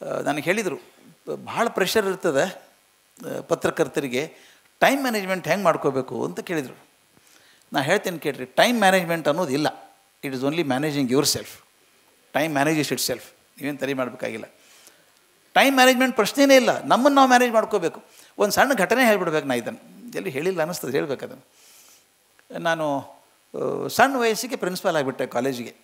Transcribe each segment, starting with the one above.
ನನಗೆ ಹೇಳಿದರು ಭಾಳ ಪ್ರೆಷರ್ ಇರ್ತದೆ ಆ, ಪತ್ರಕರ್ತರಿಗೆ ಟೈಮ್ ಮ್ಯಾನೇಜ್ಮೆಂಟ್ ಹೆಂಗೆ ಮಾಡ್ಕೋಬೇಕು ಅಂತ ಕೇಳಿದರು ನಾ ಹೇಳ್ತೇನೆ ಕೇಳ್ರಿ ಟೈಮ್ ಮ್ಯಾನೇಜ್ಮೆಂಟ್ ಅನ್ನೋದು ಇಲ್ಲ it is only managing yourself time manages itself ನೀವೇನು ತಲೆ ಮಾಡಬೇಕಾಗಿಲ್ಲ ಟೈಮ್ ಮ್ಯಾನೇಜ್ಮೆಂಟ್ ಪ್ರಶ್ನೆನೇ ಇಲ್ಲ ನಮ್ಮನ್ನು ನಾವು ಮ್ಯಾನೇಜ್ ಮಾಡ್ಕೋಬೇಕು ಒಂದು ಸಣ್ಣ ಘಟನೆ ಹೇಳ್ಬಿಡ್ಬೇಕು ನಾ ಇದನ್ನು ಎಲ್ಲಿ ಹೇಳಿಲ್ಲ ಅನ್ನಿಸ್ತದೆ ಹೇಳ್ಬೇಕು ಅದನ್ನು ನಾನು ಆ, ಸಣ್ಣ ವಯಸ್ಸಿಗೆ ಪ್ರಿನ್ಸಿಪಾಲ್ ಆಗಿಬಿಟ್ಟೆ ಕಾಲೇಜಿಗೆ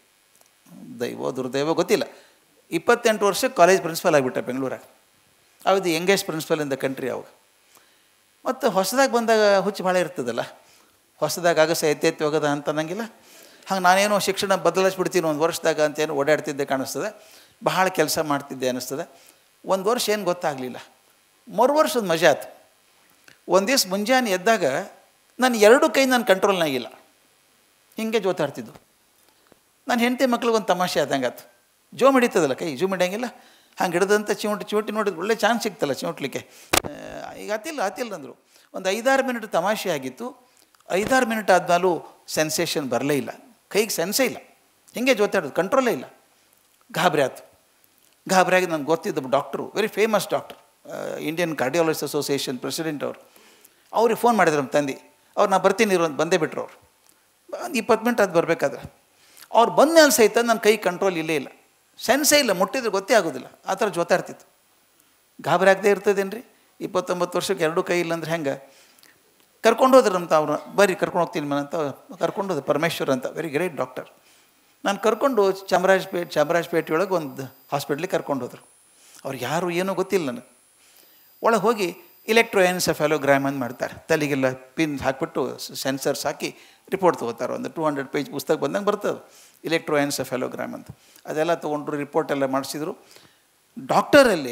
ದೈವೋ ದುರ್ದೈವೋ ಗೊತ್ತಿಲ್ಲ ಇಪ್ಪತ್ತೆಂಟು ವರ್ಷಕ್ಕೆ ಕಾಲೇಜ್ ಪ್ರಿನ್ಸಿಪಾಲ್ ಆಗಿಬಿಟ್ಟೆ ಬೆಂಗಳೂರಾಗ ಅದು youngest principal in the country ಅವಾಗ ಮತ್ತು ಹೊಸದಾಗಿ ಬಂದಾಗ ಹುಚ್ಚು ಭಾಳ ಇರ್ತದಲ್ಲ ಹೊಸದಾಗಿ ಆಗಸ ಎತ್ತೆತ್ತಿ ಹೋಗೋದ ಅಂತ ಅನ್ನಂಗಿಲ್ಲ ಹಂಗೆ ನಾನೇನೋ ಶಿಕ್ಷಣ ಬದಲಾಯಿಸ್ಬಿಡ್ತೀನಿ ಒಂದು ವರ್ಷದಾಗ ಅಂತೇನು ಓಡಾಡ್ತಿದ್ದೆ ಕಾಣಿಸ್ತದೆ ಬಹಳ ಕೆಲಸ ಮಾಡ್ತಿದ್ದೆ ಅನ್ನಿಸ್ತದೆ ಒಂದು ವರ್ಷ ಏನು ಗೊತ್ತಾಗಲಿಲ್ಲ ಮರು ವರ್ಷದ ಮಜಾ ಆಯ್ತು ಒಂದು ದಿವ್ಸ ಮುಂಜಾನೆ ಎದ್ದಾಗ ನಾನು ಎರಡು ಕೈ ನನ್ನ ಕಂಟ್ರೋಲ್ನಾಗಿಲ್ಲ ಹಿಂಗೆ ಜೋತಾಡ್ತಿದ್ದು ನಾನು ಹೆಂಡತಿ ಮಕ್ಳಿಗೆ ಒಂದು ತಮಾಷೆ ಆದಂಗೆ ಆಯ್ತು ಜೋ ಹಿಡಿತದಲ್ಲ ಕೈ ಜೋ ಹಿಡಿಯಂಗಿಲ್ಲ ಹಂಗೆ ಹಿಡ್ದಂಥ ಚಿಮಟಿ ಚಿಮಟಿ ನೋಡಿದ್ರೆ ಒಳ್ಳೆ ಚಾನ್ಸ್ ಸಿಕ್ತಲ್ಲ ಚಿಮಟ್ಲಿಕ್ಕೆ ಆ, ಈಗ ಆತಿಲ್ಲ ಆತಿಲ್ಲ ಅಂದರು ಒಂದು ಐದಾರು ಮಿನಿಟ್ ತಮಾಷೆ ಆಗಿತ್ತು ಐದಾರು ಮಿನಿಟ್ ಆದ್ಮೇಲೂ ಸೆನ್ಸೇಷನ್ ಬರಲೇ ಇಲ್ಲ ಕೈಗೆ ಸೆನ್ಸೇ ಇಲ್ಲ ಹಿಂಗೆ ಜೋತಾಡೋದು ಕಂಟ್ರೋಲೇ ಇಲ್ಲ ಗಾಬರಿ ಆಯ್ತು ಗಾಬರಿ ಆಗಿ ನನಗೆ ಗೊತ್ತಿದ್ದ doctor very famous doctor Indian cardiologist association president ಅವರು ಅವ್ರಿಗೆ ಫೋನ್ ಮಾಡಿದ್ರು ನಮ್ಮ ತಂದೆ ಅವ್ರು ನಾ ಬರ್ತೀನಿ ಇರೋ ಅಂತ ಬಂದೇ ಬಿಟ್ರು ಅವ್ರು ಒಂದು ಇಪ್ಪತ್ತು ಮಿನಿಟ್ ಅದು ಬರಬೇಕಾದ್ರೆ ಅವ್ರು ಬಂದ ಮೇಲೆ ಸಹಿತ ನನ್ನ ಕೈ ಕಂಟ್ರೋಲ್ ಇಲ್ಲೇ ಇಲ್ಲ ಸೆನ್ಸೇ ಇಲ್ಲ ಮುಟ್ಟಿದ್ರೆ ಗೊತ್ತೇ ಆಗೋದಿಲ್ಲ ಆ ಥರ ಜೋತಾಡ್ತಿತ್ತು ಗಾಬರಿ ಆಗದೆ ಇರ್ತದೇನು ರೀ ಇಪ್ಪತ್ತೊಂಬತ್ತು ವರ್ಷಕ್ಕೆ ಎರಡೂ ಕೈ ಇಲ್ಲ ಅಂದ್ರೆ ಹೆಂಗೆ ಕರ್ಕೊಂಡು ಹೋದ್ರು ಅಂತ ಅವ್ರು ಬರ್ರಿ ಕರ್ಕೊಂಡು ಹೋಗ್ತೀನಿ ಮನೆ ಅಂತ ಕರ್ಕೊಂಡು ಹೋದ್ರು ಪರಮೇಶ್ವರ್ ಅಂತ ವೆರಿ ಗ್ರೇಟ್ ಡಾಕ್ಟರ್ ನಾನು ಕರ್ಕೊಂಡು ಚಾಮರಾಜಪೇಟೆ ಚಾಮರಾಜಪೇಟೆ ಒಳಗೆ ಒಂದು ಹಾಸ್ಪಿಟ್ಲಿಗೆ ಕರ್ಕೊಂಡು ಹೋದ್ರು ಅವ್ರು ಯಾರು ಏನೂ ಗೊತ್ತಿಲ್ಲ ನನಗೆ ಒಳಗೆ ಹೋಗಿ ಇಲೆಕ್ಟ್ರೋ ಎನ್ಸೆಫಾಲೋಗ್ರಾಮ್ ಅಂತ ಮಾಡ್ತಾರೆ ತಲೆಗೆಲ್ಲ ಪಿನ್ ಹಾಕ್ಬಿಟ್ಟು ಸೆನ್ಸರ್ಸ್ ಹಾಕಿ ರಿಪೋರ್ಟ್ ತೊಗೋತಾರೆ ಒಂದು ಟೂ ಹಂಡ್ರೆಡ್ ಪೇಜ್ ಪುಸ್ತಕ ಬಂದಂಗೆ ಬರ್ತದೆ ಇಲೆಕ್ಟ್ರೋ ಎನ್ಸೆಫಾಲೋಗ್ರಾಮ್ ಅಂತ ಅದೆಲ್ಲ ತೊಗೊಂಡ್ರು ರಿಪೋರ್ಟ್ ಎಲ್ಲ ಮಾಡಿಸಿದ್ರು ಡಾಕ್ಟರಲ್ಲಿ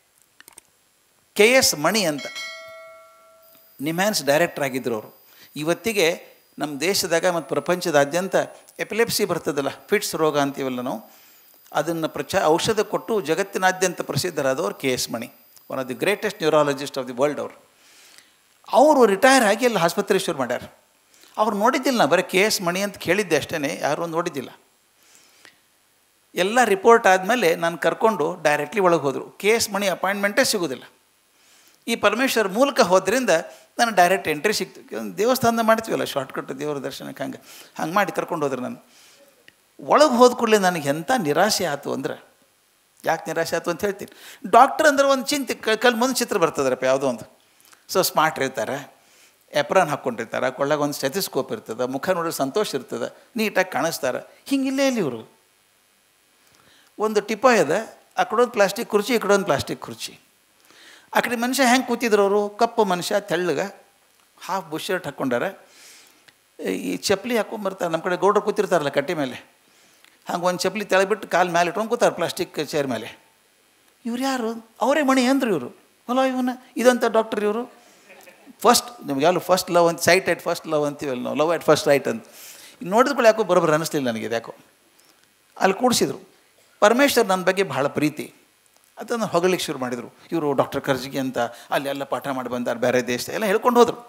ಕೆ ಎಸ್ ಮಣಿ ಅಂತ ನಿಮ್ಯಾನ್ಸ್ ಡೈರೆಕ್ಟರ್ ಆಗಿದ್ದರು ಅವರು ಇವತ್ತಿಗೆ ನಮ್ಮ ದೇಶದಾಗ ಮತ್ತು ಪ್ರಪಂಚದಾದ್ಯಂತ ಎಪಿಲೆಪ್ಸಿ ಬರ್ತದಲ್ಲ ಫಿಟ್ಸ್ ರೋಗ ಅಂತೀವಲ್ಲ ನಾವು ಅದನ್ನು ಪ್ರಚ ಔಷಧ ಕೊಟ್ಟು ಜಗತ್ತಿನಾದ್ಯಂತ ಪ್ರಸಿದ್ಧರಾದವರು K S Mani one of the greatest neurologist of the world ಅವರು ಅವರು ರಿಟೈರ್ ಆಗಿ ಅಲ್ಲಿ ಆಸ್ಪತ್ರೆ ಶುರು ಮಾಡ್ಯಾರ ಅವ್ರು ನೋಡಿದ್ದಿಲ್ಲ ನಾ ಬರೀ ಕೆ ಎಸ್ ಮಣಿ ಅಂತ ಕೇಳಿದ್ದೆ ಅಷ್ಟೇ ಯಾರೂ ನೋಡಿದ್ದಿಲ್ಲ ಎಲ್ಲ ರಿಪೋರ್ಟ್ ಆದಮೇಲೆ ನಾನು ಕರ್ಕೊಂಡು ಡೈರೆಕ್ಟ್ಲಿ ಒಳಗೆ ಹೋದರು ಕೆ ಎಸ್ ಮಣಿ ಅಪಾಯಿಂಟ್ಮೆಂಟೇ ಸಿಗೋದಿಲ್ಲ ಈ ಪರಮೇಶ್ವರ್ ಮೂಲಕ ಹೋದ್ರಿಂದ ನಾನು ಡೈರೆಕ್ಟ್ ಎಂಟ್ರಿ ಸಿಕ್ತು ಒಂದು ದೇವಸ್ಥಾನದ ಮಾಡ್ತೀವಲ್ಲ ಶಾರ್ಟ್ಕಟ್ ದೇವರ ದರ್ಶನಕ್ಕೆ ಹಂಗೆ ಹಂಗೆ ಮಾಡಿ ಕರ್ಕೊಂಡು ಹೋದ್ರೆ ನಾನು ಒಳಗೆ ಹೋದ ಕೂಡಲೇ ನನಗೆ ಎಂಥ ನಿರಾಸೆ ಆಯಿತು ಅಂದ್ರೆ ಯಾಕೆ ನಿರಾಸೆ ಆಯ್ತು ಅಂತ ಹೇಳ್ತೀನಿ ಡಾಕ್ಟರ್ ಅಂದ್ರೆ ಒಂದು ಚಿಂತೆ ಕಲ್ ಮುಂದೆ ಚಿತ್ರ ಬರ್ತದ್ರಪ್ಪ ಯಾವುದೋ ಒಂದು ಸೊ ಸ್ಮಾರ್ಟ್ ಇರ್ತಾರೆ ಎಪ್ರಾನ್ ಹಾಕ್ಕೊಂಡಿರ್ತಾರೆ ಕೊಳ್ಳಾಗ ಒಂದು ಸ್ಟೆಥಿಸ್ಕೋಪ್ ಇರ್ತದೆ ಮುಖ ನೋಡಿದ್ರೆ ಸಂತೋಷ ಇರ್ತದೆ ನೀಟಾಗಿ ಕಾಣಿಸ್ತಾರೆ ಹಿಂಗಿಲ್ಲೇ ಇಲ್ಲಿ ಇವರು ಒಂದು ಟಿಪಾಯ್ ಅದ ಆ ಕಡೆ ಒಂದು ಪ್ಲಾಸ್ಟಿಕ್ ಕುರ್ಚಿ ಈ ಕಡೆ ಒಂದು ಪ್ಲಾಸ್ಟಿಕ್ ಕುರ್ಚಿ ಆ ಕಡೆ ಮನುಷ್ಯ ಹೆಂಗೆ ಕೂತಿದ್ರು ಅವರು ಕಪ್ಪು ಮನುಷ್ಯ ತೆಳ್ಳಗೆ ಹಾಫ್ ಬುಷ್ ಶರ್ಟ್ ಹಾಕ್ಕೊಂಡಾರ ಈ ಚಪ್ಪಲಿ ಹಾಕ್ಕೊಂಬರ್ತಾರೆ ನಮ್ಮ ಕಡೆ ಗೌಡ್ರು ಕೂತಿರ್ತಾರಲ್ಲ ಕಟ್ಟಿ ಮೇಲೆ ಹಂಗೆ ಒಂದು ಚಪ್ಪಲಿ ತೆಳಬಿಟ್ಟು ಕಾಲು ಮೇಲೆ ಇಟ್ಕೊಂಡು ಕೂತಾರೆ ಪ್ಲಾಸ್ಟಿಕ್ ಚೇರ್ ಮೇಲೆ ಇವ್ರು ಯಾರು ಅವರೇ ಮಣಿ ಅಂದ್ರು ಇವರು ಅಲ್ಲ ಇವನ್ನ ಇದಂಥ ಡಾಕ್ಟರ್ ಇವರು ಫಸ್ಟ್ ನಿಮ್ಗೆ ಯಾರು ಫಸ್ಟ್ ಲವ್ ಅಂತ ಸೈಟ್ ಎಟ್ ಫಸ್ಟ್ ಲವ್ ಅಂತೀವಲ್ಲ ನಾವು ಲವ್ ಎಟ್ ಫಸ್ಟ್ ರೈಟ್ ಅಂತ ಈಗ ನೋಡಿದ ಕೂಡ ಯಾಕೋ ಬರೋಬ್ಬರ ಅನ್ನಿಸ್ಲಿಲ್ಲ ನನಗೆ ಇದು ಯಾಕೋ ಅಲ್ಲಿ ಕೂಡಿಸಿದ್ರು ಪರಮೇಶ್ವರ್ ನನ್ನ ಬಗ್ಗೆ ಭಾಳ ಪ್ರೀತಿ ಅದನ್ನು ಹೊಗಳಿಕ್ಕೆ ಶುರು ಮಾಡಿದರು ಇವರು ಡಾಕ್ಟರ್ ಕರ್ಜಿಗೆ ಅಂತ ಅಲ್ಲಿ ಎಲ್ಲ ಪಾಠ ಮಾಡಿ ಬಂದಾರೆ ಬೇರೆ ದೇಶ ಎಲ್ಲ ಹೇಳ್ಕೊಂಡು ಹೋದರು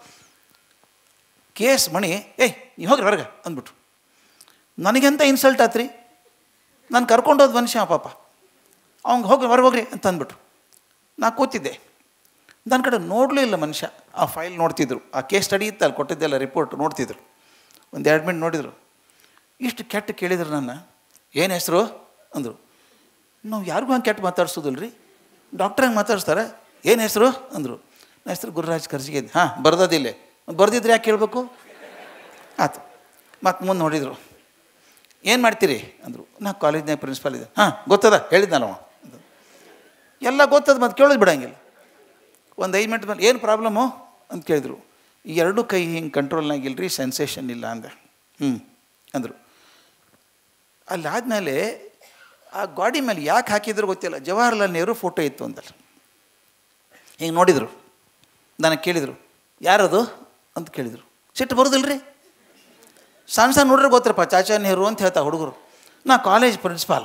ಕೆ ಎಸ್ ಮಣಿ ಏಯ್ ನೀವು ಹೋಗ್ರಿ ಹೊರಗೆ ಅಂದ್ಬಿಟ್ರು ನನಗೆಂತ ಇನ್ಸಲ್ಟ್ ಆತ್ರಿ ನಾನು ಕರ್ಕೊಂಡು ಹೋದ ಮನುಷ್ಯ ಪಾಪ ಅವ್ನಿಗೆ ಹೋಗಿ ಹೊರಗೆ ಹೋಗ್ರಿ ಅಂತ ಅಂದ್ಬಿಟ್ರು ನಾ ಕೂತಿದ್ದೆ ನನ್ನ ಕಡೆ ನೋಡಲೂ ಇಲ್ಲ ಮನುಷ್ಯ ಆ ಫೈಲ್ ನೋಡ್ತಿದ್ರು ಆ ಕೇಸ್ ಸ್ಟಡಿ ಇತ್ತು ಅಲ್ಲಿ ಕೊಟ್ಟಿದ್ದೆಲ್ಲ ರಿಪೋರ್ಟ್ ನೋಡ್ತಿದ್ರು ಒಂದು ಎರಡು ಮಿನಿಟ್ ನೋಡಿದರು ಇಷ್ಟು ಕೆಟ್ಟ ಕೇಳಿದ್ರು ನನ್ನ ಏನು ಹೆಸರು ಅಂದರು ನಾವು ಯಾರಿಗೂ ಹಂಗೆ ಕೆಟ್ಟ ಮಾತಾಡ್ಸೋದಿಲ್ಲ ರೀ ಡಾಕ್ಟ್ರ್ ಹಂಗೆ ಮಾತಾಡ್ಸ್ತಾರೆ ಏನು ಹೆಸರು ಅಂದರು ನನ್ನ ಹೆಸರು ಗುರುರಾಜ್ ಕರ್ಜಿಗೆ ಹಾಂ ಬರ್ದದಿಲ್ಲೇ ಬರ್ದಿದ್ರೆ ಯಾಕೆ ಕೇಳಬೇಕು ಆಯ್ತು ಮತ್ತು ಮುಂದೆ ನೋಡಿದರು ಏನು ಮಾಡ್ತೀರಿ ಅಂದರು ನಾ ಕಾಲೇಜ್ನಾಗ ಪ್ರಿನ್ಸಿಪಾಲ್ ಇದೆ ಹಾಂ ಗೊತ್ತದ ಹೇಳಿದ್ನಲ್ಲ ಅವ ಅಂದ. ಎಲ್ಲ ಗೊತ್ತದ ಮತ್ತು ಕೇಳೋದು ಬಿಡಂಗಿಲ್ಲ ಒಂದು ಐದು ಮಿನಿಟ್ ಮೇಲೆ ಏನು ಪ್ರಾಬ್ಲಮ್ಮು ಅಂತ ಕೇಳಿದರು ಈ ಎರಡೂ ಕೈ ಹಿಂಗೆ ಕಂಟ್ರೋಲ್ನಾಗಿಲ್ಲ ರೀ ಸೆನ್ಸೇಷನ್ ಇಲ್ಲ ಅಂದೆ ಹ್ಞೂ ಅಂದರು ಅಲ್ಲಾದಮೇಲೆ ಆ ಗಾಡಿ ಮೇಲೆ ಯಾಕೆ ಹಾಕಿದ್ರು ಗೊತ್ತಿಲ್ಲ ಜವಾಹರ್ಲಾಲ್ ನೆಹರು ಫೋಟೋ ಇತ್ತು ಅಂತಲ್ಲ ಹಿಂಗೆ ನೋಡಿದರು ನನಗೆ ಕೇಳಿದರು ಯಾರದು ಅಂತ ಕೇಳಿದರು ಸಿಟ್ಟು ಬರೋದಿಲ್ಲ ರೀ ಸಣ್ಣ ಸಣ್ಣ ನೋಡ್ರೆ ಗೊತ್ತರಪ್ಪ ಚಾಚಾ ನೆಹರು ಅಂತ ಹೇಳ್ತಾ ಹುಡುಗರು ನಾ ಕಾಲೇಜ್ ಪ್ರಿನ್ಸಿಪಾಲ್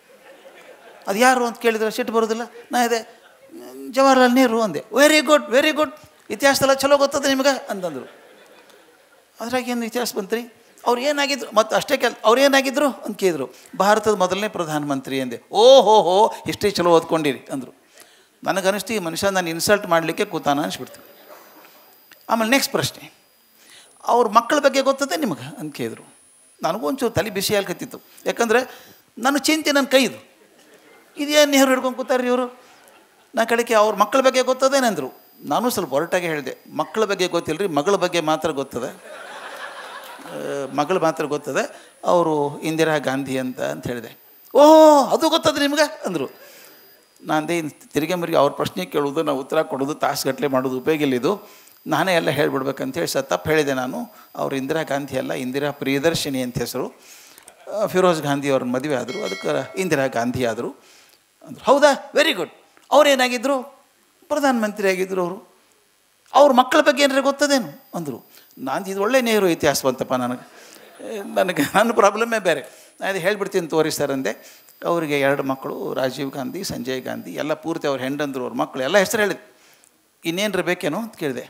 ಅದು ಯಾರು ಅಂತ ಕೇಳಿದ್ರೆ ಸಿಟ್ಟು ಬರೋದಿಲ್ಲ ನಾ ಇದೆ ಜವಾಹರ್ಲಾಲ್ ನೆಹರು ಅಂದೆ ವೆರಿ ಗುಡ್ ವೆರಿ ಗುಡ್ ಇತಿಹಾಸದಲ್ಲ ಚಲೋ ಗೊತ್ತದ ನಿಮ್ಗೆ ಅಂತಂದರು ಅದ್ರಾಗ ಏನು ಇತಿಹಾಸ ಬಂತ್ರಿ ಅವ್ರು ಏನಾಗಿದ್ರು ಮತ್ತು ಅಷ್ಟೇ ಕೆಲ್ ಅವ್ರು ಏನಾಗಿದ್ರು ಅಂತ ಕೇಳಿದ್ರು ಭಾರತದ ಮೊದಲನೇ ಪ್ರಧಾನಮಂತ್ರಿ ಅಂದೆ ಓ ಹೋ ಹೋ ಹಿಸ್ಟ್ರಿ ಚಲೋ ಓದ್ಕೊಂಡಿರಿ ಅಂದರು ನನಗನ್ನಿಸ್ತು ಈ ಮನುಷ್ಯ ನಾನು ಇನ್ಸಲ್ಟ್ ಮಾಡಲಿಕ್ಕೆ ಕೂತಾನ ಅನಿಸ್ಬಿಡ್ತು ಆಮೇಲೆ ನೆಕ್ಸ್ಟ್ ಪ್ರಶ್ನೆ ಅವ್ರ ಮಕ್ಕಳ ಬಗ್ಗೆ ಗೊತ್ತದೆ ನಿಮಗೆ ಅಂತ ಕೇಳಿದ್ರು ನನಗೂ ಒಂಚೂರು ತಲೆ ಬಿಸಿ ಆಗ್ಕತ್ತಿತ್ತು ಯಾಕಂದರೆ ನನ್ನ ಚಿಂತೆ ನನ್ನ ಕೈದು ಇದೇನು ನೆಹರು ಹಿಡ್ಕೊಂಡು ಕೂತಾರ್ರಿ ಇವರು ನಾ ಕಡೆಗೆ ಅವ್ರ ಮಕ್ಕಳ ಬಗ್ಗೆ ಗೊತ್ತದೇನೆಂದರು ನಾನು ಸ್ವಲ್ಪ ಹೊರಟಾಗಿ ಹೇಳಿದೆ ಮಕ್ಕಳ ಬಗ್ಗೆ ಗೊತ್ತಿಲ್ಲ ರೀ ಮಗಳ ಬಗ್ಗೆ ಮಾತ್ರ ಗೊತ್ತದೆ ಆ, ಮಗಳು ಮಾತ್ರ ಗೊತ್ತದೆ ಅವರು ಇಂದಿರಾ ಗಾಂಧಿ ಅಂತ ಅಂತ ಹೇಳಿದೆ ಓಹೋ ಅದು ಗೊತ್ತದ ನಿಮ್ಗೆ ಅಂದರು ನಾನದೇ ತಿರುಗಿ ಮರಿಗೆ ಅವ್ರ ಪ್ರಶ್ನೆ ಕೇಳೋದು ನಾವು ಉತ್ತರ ಕೊಡೋದು ತಾಸುಗಟ್ಟಲೆ ಮಾಡೋದು ಉಪಯೋಗ ಇಲ್ಲ ಇದು ನಾನೇ ಎಲ್ಲ ಹೇಳ್ಬಿಡ್ಬೇಕಂತೇಳಿ ಸ ತಪ್ಪು ಹೇಳಿದೆ ನಾನು ಅವರು ಇಂದಿರಾ ಗಾಂಧಿ ಅಲ್ಲ ಇಂದಿರಾ ಪ್ರಿಯದರ್ಶಿನಿ ಅಂತ ಹೆಸರು ಆ, ಫಿರೋಜ್ ಗಾಂಧಿ ಅವ್ರ ಮದುವೆ ಆದರು ಅದಕ್ಕೆ ಇಂದಿರಾ ಗಾಂಧಿ ಆದರು ಅಂದರು ಹೌದಾ ವೆರಿ ಗುಡ್ ಅವ್ರೇನಾಗಿದ್ದರು ಪ್ರಧಾನಮಂತ್ರಿ ಆಗಿದ್ದರು ಅವರು ಅವ್ರ ಮಕ್ಕಳ ಬಗ್ಗೆ ಏನಾರ ಗೊತ್ತದೇನು ಅಂದರು ನಾನು ಇದು ಒಳ್ಳೆ ನೆಹರು ಇತಿಹಾಸ ಬಂತಪ್ಪ ನನಗೆ ಏ, ನನಗೆ ನನ್ನ ಪ್ರಾಬ್ಲಮ್ಮೇ ಬೇರೆ ನಾನು ಇದು ಹೇಳ್ಬಿಡ್ತೀನಿ ತೋರಿ ಸರ್ ಅಂದೆ ಅವರಿಗೆ ಎರಡು ಮಕ್ಕಳು ರಾಜೀವ್ ಗಾಂಧಿ ಸಂಜಯ್ ಗಾಂಧಿ ಎಲ್ಲ ಪೂರ್ತಿ ಅವ್ರ ಹೆಂಡಂದ್ರು ಅವ್ರ ಮಕ್ಕಳು ಎಲ್ಲ ಹೆಸರು ಹೇಳಿದೆ ಇನ್ನೇನ್ರ ಬೇಕೇನೋ ಅಂತ ಕೇಳಿದೆ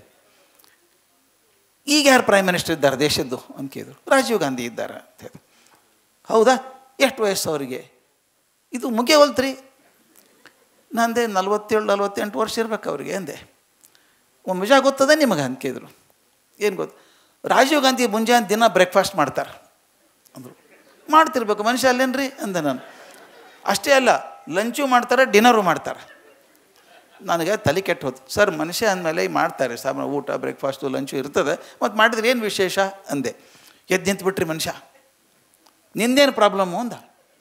ಈಗ ಯಾರು ಪ್ರೈಮ್ ಮಿನಿಸ್ಟರ್ ಇದ್ದಾರೆ ದೇಶದ್ದು ಅಂತ ಕೇಳಿದ್ರು ರಾಜೀವ್ ಗಾಂಧಿ ಇದ್ದಾರೆ ಅಂತ ಹೇಳಿದ್ರು ಹೌದಾ ಎಷ್ಟು ವಯಸ್ಸು ಅವರಿಗೆ ಇದು ಮುಗಿಯವಲ್ತ್ರಿ ನಂದೆ ನಲ್ವತ್ತೇಳು ನಲ್ವತ್ತೆಂಟು ವರ್ಷ ಇರ್ಬೇಕು ಅವ್ರಿಗೆ ಅಂದೆ ಒಂದು ನಿಜ ಗೊತ್ತದೆ ನಿಮಗೆ ಅಂತ ಕೇಳಿದ್ರು ಏನು ಗೊತ್ತು ರಾಜೀವ್ ಗಾಂಧಿ ಮುಂಜಾನೆ ದಿನ ಬ್ರೇಕ್ಫಾಸ್ಟ್ ಮಾಡ್ತಾರೆ ಅಂದರು ಮಾಡ್ತಿರ್ಬೇಕು ಮನುಷ್ಯ ಅಲ್ಲೇನ್ರಿ ಅಂದೆ ನಾನು ಅಷ್ಟೇ ಅಲ್ಲ ಲಂಚು ಮಾಡ್ತಾರೆ ಡಿನ್ನರು ಮಾಡ್ತಾರೆ ನನಗೆ ತಲೆ ಕೆಟ್ಟು ಹೋತು ಸರ್ ಮನುಷ್ಯ ಅಂದಮೇಲೆ ಮಾಡ್ತಾರೆ ಸಾಮಾನ್ಯ ಊಟ ಬ್ರೇಕ್ಫಾಸ್ಟು ಲಂಚು ಇರ್ತದೆ ಮತ್ತು ಮಾಡಿದ್ರೆ ಏನು ವಿಶೇಷ ಅಂದೆ ಎದ್ದು ನಿಂತು ಬಿಟ್ರಿ ಮನುಷ್ಯ ನಿಂದೇನು ಪ್ರಾಬ್ಲಮ್ಮು ಅಂದ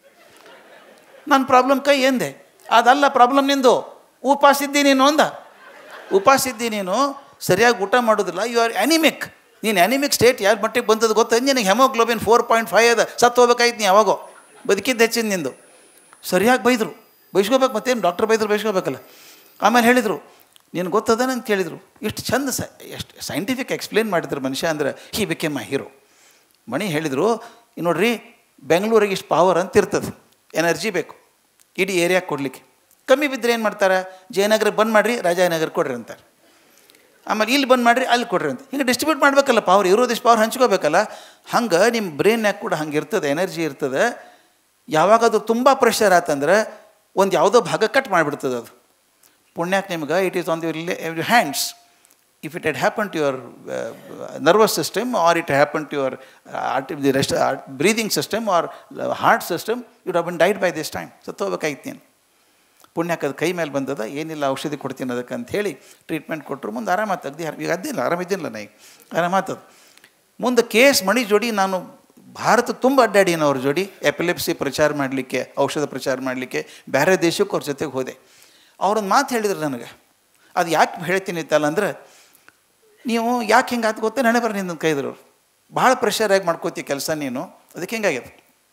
ನನ್ನ ಪ್ರಾಬ್ಲಮ್ ಕೈ ಎಂದೆ ಅದಲ್ಲ ಪ್ರಾಬ್ಲಮ್ ನಿಂದು ಉಪವಾಸ ಇದ್ದಿ ನೀನು ಅಂದ ಉಪವಾಸ ಇದ್ದಿ ನೀನು ಸರಿಯಾಗಿ ಊಟ ಮಾಡೋದಿಲ್ಲ ಯು ಆರ್ ಅನಿಮಿಕ್ ನೀನು ಅನಿಮಿಕ್ ಸ್ಟೇಟ್ ಯಾರ ಮಟ್ಟಿಗೆ ಬಂದದ್ದು ಗೊತ್ತ ನಿನಗೆ ಹೆಮೋಗ್ಲೋಬಿನ್ ಫೋರ್ ಪಾಯಿಂಟ್ ಫೈವ್ ಅದ ಸತ್ತು ಹೋಗ್ಬೇಕಾಯ್ತು ನೀ ಯಾವಾಗೋ ಬದುಕಿದ್ದು ಹೆಚ್ಚಿನ ನಿಂದು ಸರಿಯಾಗಿ ಬೈದರು ಬೈಸ್ಕೋಬೇಕು ಮತ್ತೇನು ಡಾಕ್ಟರ್ ಬೈದ್ರು ಬೈಸ್ಕೋಬೇಕಲ್ಲ ಆಮೇಲೆ ಹೇಳಿದರು ನೀನು ಗೊತ್ತದ ಅಂತ ಕೇಳಿದರು ಎಷ್ಟು ಚಂದ ಸ ಎಷ್ಟು ಸೈಂಟಿಫಿಕ್ ಎಕ್ಸ್ಪ್ಲೇನ್ ಮಾಡಿದ್ರು ಮನುಷ್ಯ ಅಂದ್ರೆ ಹಿ ಬಿಕೆಮ್ ಮೈ ಹೀರೋ ಮಣಿ ಹೇಳಿದರು ನೋಡ್ರಿ ಬೆಂಗಳೂರಿಗೆ ಇಷ್ಟು ಪವರ್ ಅಂತ ಇರ್ತದೆ ಎನರ್ಜಿ ಬೇಕು ಇಡೀ ಏರಿಯಾಗೆ ಕೊಡಲಿಕ್ಕೆ ಕಮ್ಮಿ ಬಿದ್ದರೆ ಏನು ಮಾಡ್ತಾರೆ ಜಯನಗರ ಬಂದ್ ಮಾಡಿರಿ ರಾಜಾನಗರ ಕೊಡ್ರಿ ಅಂತಾರೆ ಆಮೇಲೆ ಇಲ್ಲಿ ಬಂದ್ ಮಾಡಿರಿ ಅಲ್ಲಿ ಕೊಡ್ರಿ ಅಂತ ಹಿಂಗೆ ಡಿಸ್ಟ್ರಿಬ್ಯೂಟ್ ಮಾಡಬೇಕಲ್ಲ ಪವರ್ ಇರೋದಿಷ್ಟು ಪವರ್ ಹಂಚ್ಕೋಬೇಕಲ್ಲ ಹಂಗೆ ನಿಮ್ಮ ಬ್ರೈನ್ಯಾಗ ಕೂಡ ಹಂಗೆ ಇರ್ತದೆ ಎನರ್ಜಿ ಇರ್ತದೆ ಯಾವಾಗ ಅದು ತುಂಬ ಪ್ರೆಷರ್ ಆತಂದ್ರೆ ಒಂದು ಯಾವುದೋ ಭಾಗ ಕಟ್ ಮಾಡಿಬಿಡ್ತದೆ ಅದು ಪುಣ್ಯಕ್ಕೆ ನಿಮ್ಗೆ it is on the hands if it had happen to your nervous system or it happen to your the rest breathing system or heart system you'd have been died by this time ಸತ್ತೋಗ್ಬೇಕಾಯ್ತು ನೀನು ಪುಣ್ಯಕ್ಕೆ ಅದು ಕೈ ಮೇಲೆ ಬಂದದ ಏನಿಲ್ಲ ಔಷಧಿ ಕೊಡ್ತೀನಿ ಅದಕ್ಕೆ ಅಂತ ಹೇಳಿ ಟ್ರೀಟ್ಮೆಂಟ್ ಕೊಟ್ಟರು ಮುಂದೆ ಆರಾಮಾತು ಅಗ್ದಿ ಈಗ ಅದ್ದಿಲ್ಲ ಆರಾಮಿದ್ದಿಲ್ಲ ನಾ ಈಗ ಆರಾಮಾತದು ಮುಂದೆ ಕೆ ಎಸ್ ಮಣಿ ಜೋಡಿ ನಾನು ಭಾರತ ತುಂಬ ಅಡ್ಡಾಡಿನ ಅವ್ರ ಜೋಡಿ ಎಪಿಲೆಪ್ಸಿ ಪ್ರಚಾರ ಮಾಡಲಿಕ್ಕೆ ಔಷಧ ಪ್ರಚಾರ ಮಾಡಲಿಕ್ಕೆ ಬೇರೆ ದೇಶಕ್ಕೆ ಅವ್ರ ಜೊತೆಗೆ ಹೋದೆ ಅವ್ರೊಂದು ಮಾತು ಹೇಳಿದ್ರು ನನಗೆ ಅದು ಯಾಕೆ ಹೇಳ್ತೀನಿ ಇತ್ತಲ್ಲ ಅಂದ್ರೆ ನೀವು ಯಾಕೆ ಹಿಂಗೆ ಆತು ಗೊತ್ತೇ ನಡೆ ಬರ್ರಿ ನಿಂದು ಕೈದ್ರು ಅವ್ರು ಭಾಳ ಪ್ರೆಷರಾಗಿ ಮಾಡ್ಕೋತಿ ಕೆಲಸ ನೀನು ಅದಕ್ಕೆ ಹಿಂಗಾಗ್ಯದ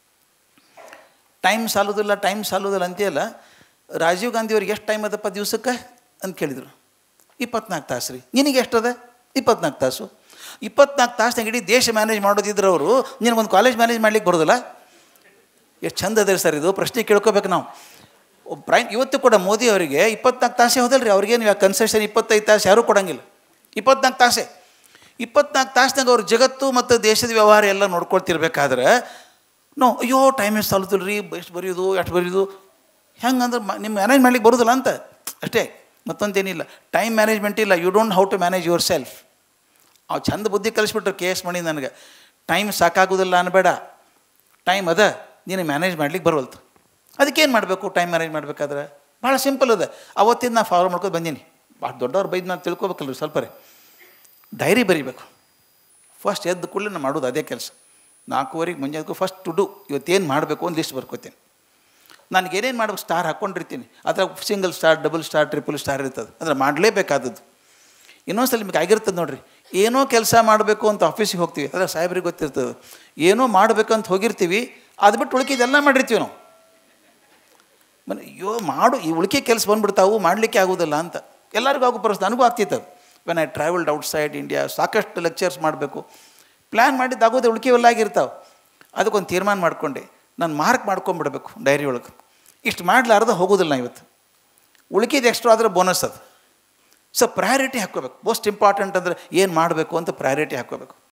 ಟೈಮ್ ಸಾಲೋದಿಲ್ಲ ಟೈಮ್ ಸಾಲೋದಿಲ್ಲ ಅಂತೀಯಲ್ಲ ರಾಜೀವ್ ಗಾಂಧಿ ಅವ್ರಿಗೆ ಎಷ್ಟು ಟೈಮ್ ಅದಪ್ಪ ದಿವ್ಸಕ್ಕೆ ಅಂತ ಕೇಳಿದರು ಇಪ್ಪತ್ನಾಲ್ಕು ತಾಸು ರೀ ನಿನಗೆ ಎಷ್ಟದ ಇಪ್ಪತ್ನಾಲ್ಕು ತಾಸು ಇಪ್ಪತ್ನಾಲ್ಕು ತಾಸ್ನಾಗ ಇಡೀ ದೇಶ ಮ್ಯಾನೇಜ್ ಮಾಡೋದಿದ್ರು ಅವರು ನಿನಗೊಂದು ಕಾಲೇಜ್ ಮ್ಯಾನೇಜ್ ಮಾಡ್ಲಿಕ್ಕೆ ಬರೋದಿಲ್ಲ ಎಷ್ಟು ಚಂದ ಅದೇ ಸರ್ ಇದು ಪ್ರಶ್ನೆ ಕೇಳ್ಕೊಬೇಕು ನಾವು ಒಬ್ಬ ಪ್ರೈಮ್ ಇವತ್ತು ಕೂಡ ಮೋದಿ ಅವರಿಗೆ ಇಪ್ಪತ್ನಾಲ್ಕು ತಾಸೇ ಹೋದಲ್ರಿ ಅವ್ರಿಗೇನು ಕನ್ಸೆಷನ್ ಇಪ್ಪತ್ತೈದು ತಾಸು ಯಾರೂ ಕೊಡಂಗಿಲ್ಲ ಇಪ್ಪತ್ನಾಲ್ಕು ತಾಸೇ ಇಪ್ಪತ್ನಾಲ್ಕು ತಾಸ್ನಾಗ ಅವ್ರ ಜಗತ್ತು ಮತ್ತು ದೇಶದ ವ್ಯವಹಾರ ಎಲ್ಲ ನೋಡ್ಕೊಳ್ತಿರ್ಬೇಕಾದ್ರೆ ನೋ ಅಯ್ಯೋ ಟೈಮ್ ಎಷ್ಟು ಸಾಲುದಿಲ್ಲ ರೀ ಎಷ್ಟು ಬರೆಯೋದು ಎಷ್ಟು ಬರೆಯೋದು ಹೆಂಗಂದ್ರೆ ಮ ನಿಮ್ಮ ಮ್ಯಾನೇಜ್ ಮಾಡ್ಲಿಕ್ಕೆ ಬರೋದಿಲ್ಲ ಅಂತ ಅಷ್ಟೇ ಮತ್ತೊಂದೇನಿಲ್ಲ ಟೈಮ್ ಮ್ಯಾನೇಜ್ಮೆಂಟ್ ಇಲ್ಲ you don't how to manage yourself ಅವು ಚಂದ ಬುದ್ಧಿ ಕಲಿಸ್ಬಿಟ್ರು ಕೆ ಎಸ್ ಮಣಿ ನನಗೆ ಟೈಮ್ ಸಾಕಾಗೋದಿಲ್ಲ ಅನ್ಬೇಡ ಟೈಮ್ ಅದ ನೀನು ಮ್ಯಾನೇಜ್ ಮಾಡ್ಲಿಕ್ಕೆ ಬರೋಲ್ತು ಅದಕ್ಕೇನು ಮಾಡಬೇಕು ಟೈಮ್ ಮ್ಯಾನೇಜ್ ಮಾಡಬೇಕಾದ್ರೆ ಭಾಳ ಸಿಂಪಲ್ ಅದ ಅವತ್ತಿಂದ ನಾ ಫಾಲೋ ಮಾಡ್ಕೊಂಡು ಬಂದೀನಿ ಭಾಳ ದೊಡ್ಡವ್ರು ಬೈದು ನಾನು ತಿಳ್ಕೊಬೇಕಲ್ರಿ ಸ್ವಲ್ಪ ರೀ ಡೈರಿ ಬರಿಬೇಕು ಫಸ್ಟ್ ಎದ್ದು ಕೂಡಲೇ ನಾನು ಮಾಡೋದು ಅದೇ ಕೆಲಸ ನಾಲ್ಕೂವರೆಗೆ ಮುಂಜಾನೆ ಫಸ್ಟ್ ಟು ಡು ಇವತ್ತೇನು ಮಾಡಬೇಕು ಅಂತ ಲಿಸ್ಟ್ ಬರ್ಕೋತೀನಿ ನನಗೆ ಏನೇನು ಮಾಡ್ಬೇಕು ಸ್ಟಾರ್ ಹಾಕ್ಕೊಂಡಿರ್ತೀನಿ ಅದ್ರಾಗ single star double star triple star ಇರ್ತದೆ ಅಂದ್ರೆ ಮಾಡಲೇಬೇಕಾದದ್ದು ಇನ್ನೊಂದ್ಸಲ ನಿಮಗೆ ಆಗಿರ್ತದೆ ನೋಡ್ರಿ ಏನೋ ಕೆಲಸ ಮಾಡಬೇಕು ಅಂತ ಆಫೀಸಿಗೆ ಹೋಗ್ತೀವಿ ಅದ್ರ ಸಾಹೇಬ್ರಿಗೆ ಗೊತ್ತಿರ್ತದೆ ಏನೋ ಮಾಡಬೇಕು ಅಂತ ಹೋಗಿರ್ತೀವಿ ಅದು ಬಿಟ್ಟು ಉಳ್ಕಿದೆಲ್ಲ ಮಾಡಿರ್ತೀವಿ ನಾವು ಮನೆ ಅಯ್ಯೋ ಮಾಡು ಈ ಉಳಿಕೆ ಕೆಲಸ ಬಂದ್ಬಿಡ್ತಾವು ಮಾಡಲಿಕ್ಕೆ ಆಗೋದಿಲ್ಲ ಅಂತ ಎಲ್ಲರಿಗೂ ಆಗೋ ಪರಿಸ್ಥಿತಿ ನನಗೂ ಆಗ್ತಿತ್ತು ಅದು when I travelled outside India ಸಾಕಷ್ಟು ಲೆಕ್ಚರ್ಸ್ ಮಾಡಬೇಕು ಪ್ಲ್ಯಾನ್ ಮಾಡಿದ್ದು ಆಗೋದೇ ಉಳಿಕೆವೆಲ್ಲ ಆಗಿರ್ತಾವೆ ಅದಕ್ಕೊಂದು ತೀರ್ಮಾನ ಮಾಡಿಕೊಂಡೆ ನಾನು ಮಾರ್ಕ್ ಮಾಡ್ಕೊಂಬಿಡ್ಬೇಕು ಡೈರಿ ಒಳಗೆ ಇಷ್ಟು ಮಾಡಲಾರ್ದ ಹೋಗೋದಿಲ್ಲ ನಾ ಇವತ್ತು ಉಳಿಕೆದು ಎಕ್ಸ್ಟ್ರಾ ಆದರೆ ಬೋನಸ್ ಅದು ಸೊ ಪ್ರಯಾರಿಟಿ ಹಾಕ್ಕೋಬೇಕು ಮೋಸ್ಟ್ ಇಂಪಾರ್ಟೆಂಟ್ ಅಂದರೆ ಏನು ಮಾಡಬೇಕು ಅಂತ ಪ್ರಯಾರಿಟಿ ಹಾಕ್ಕೋಬೇಕು